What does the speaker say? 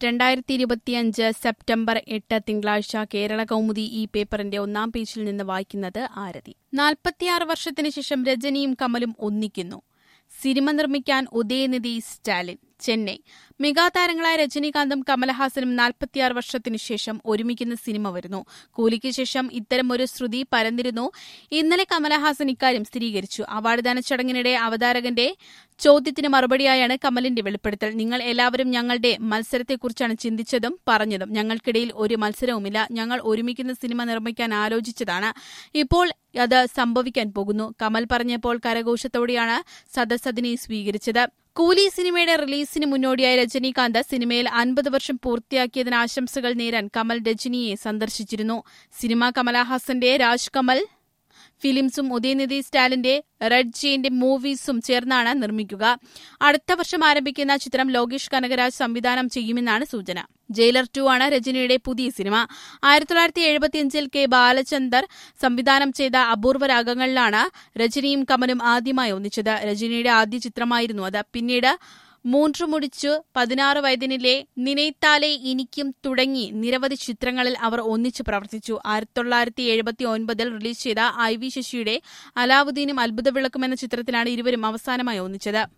രണ്ടായിരത്തി ഇരുപത്തിയഞ്ച് സെപ്റ്റംബർ എട്ട് തിങ്കളാഴ്ച കേരള കൗമുദി ഈ പേപ്പറിന്റെ ഒന്നാം പേജിൽ നിന്ന് വായിക്കുന്നത് ആരതി നാൽപ്പത്തിയാറ് വർഷത്തിനു ശേഷം രജനിയും കമലും ഒന്നിക്കുന്നു സിനിമ നിർമ്മിക്കാൻ ഉദയനിധി സ്റ്റാലിൻ ചെന്നൈ മെഗാതാരങ്ങളായ രജനീകാന്തും കമലഹാസനും നാൽപ്പത്തിയാറ് വർഷത്തിനു ശേഷം ഒരുമിക്കുന്ന സിനിമ വരുന്നു കൂലിക്ക് ശേഷം ഇത്തരം ഒരു ശ്രുതി പരന്നിരുന്നു ഇന്നലെ കമലഹാസൻ ഇക്കാര്യം സ്ഥിരീകരിച്ചു അവാർഡ് ദാന ചടങ്ങിനിടെ അവതാരകന്റെ ചോദ്യത്തിന് മറുപടിയായാണ് കമലിന്റെ വെളിപ്പെടുത്തൽ നിങ്ങൾ എല്ലാവരും ഞങ്ങളുടെ മത്സരത്തെക്കുറിച്ചാണ് ചിന്തിച്ചതും പറഞ്ഞതും ഞങ്ങൾക്കിടയിൽ ഒരു മത്സരവുമില്ല ഞങ്ങൾ ഒരുമിക്കുന്ന സിനിമ നിർമ്മിക്കാൻ ആലോചിച്ചതാണ് ഇപ്പോൾ അത് സംഭവിക്കാൻ പോകുന്നു കമൽ പറഞ്ഞപ്പോൾ കരഘോഷത്തോടെയാണ് സദസ് അതിനെ സ്വീകരിച്ചത് കൂലി സിനിമയുടെ റിലീസിന് മുന്നോടിയായി രജനീകാന്ത് സിനിമയിൽ അൻപത് വർഷം പൂർത്തിയാക്കിയതിന് ആശംസകൾ നേരാൻ കമൽ രജനിയെ സന്ദർശിച്ചിരുന്നു സിനിമ കമലഹാസന്റെ രാജ് കമൽ ഫിലിംസും ഉദയനിധി സ്റ്റാലിന്റെ റെഡ് ജെയിന്റെ മൂവീസും ചേർന്നാണ് നിർമ്മിക്കുക അടുത്ത വർഷം ആരംഭിക്കുന്ന ചിത്രം ലോകേഷ് കനകരാജ് സംവിധാനം ചെയ്യുമെന്നാണ് സൂചന ജയിലർ ടു ആണ് രജനിയുടെ പുതിയ സിനിമ ആയിരത്തി തൊള്ളായിരത്തി എഴുപത്തിയഞ്ചിൽ കെ ബാലചന്ദർ സംവിധാനം ചെയ്ത അപൂർവ രാഗങ്ങളിലാണ് രജനിയും കമലും ആദ്യമായി ഒന്നിച്ചത് രജനിയുടെ ആദ്യ ചിത്രമായിരുന്നു അത് പിന്നീട് മൂன்று മുടിച്ചു പതിനാറ് വയതിനിലെ നിനൈത്താലെ ഇനിക്കും തുടങ്ങി നിരവധി ചിത്രങ്ങളിൽ അവർ ഒന്നിച്ചു പ്രവർത്തിച്ചു ആയിരത്തി തൊള്ളായിരത്തി എഴുപത്തി ഒൻപതിൽ റിലീസ് ചെയ്ത ഐ വി ശശിയുടെ അലാവുദ്ദീനും അത്ഭുത വിളക്കും എന്ന ചിത്രത്തിലാണ് ഇരുവരും അവസാനമായി ഒന്നിച്ചത്